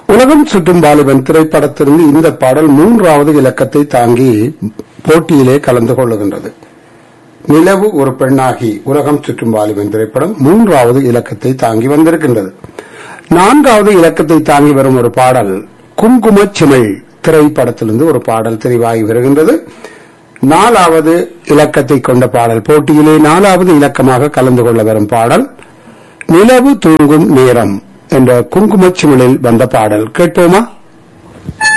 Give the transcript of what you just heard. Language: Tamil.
உலகம் சுற்றும் வாலிபன் திரைப்படத்திலிருந்து இந்த பாடல் மூன்றாவது இலக்கத்தை தாங்கி போட்டியிலே கலந்து கொள்ளுகின்றது நிலவு ஒரு பெண்ணாகி உலகம் சுற்றும் வாலிபன் திரைப்படம் மூன்றாவது இலக்கத்தை தாங்கி வந்திருக்கின்றது நான்காவது இலக்கத்தை தாங்கி வரும் ஒரு பாடல் குங்கும சிமிழ் திரைப்படத்திலிருந்து ஒரு பாடல் தெரிவாகி வருகின்றது நாலாவது இலக்கத்தை கொண்ட பாடல் போட்டியிலே நாலாவது இலக்கமாக கலந்து கொள்ள வரும் பாடல் நிலவு தூங்கும் நேரம் என்ற குங்குமச்சிமிழில் வந்த பாடல் கேட்போமா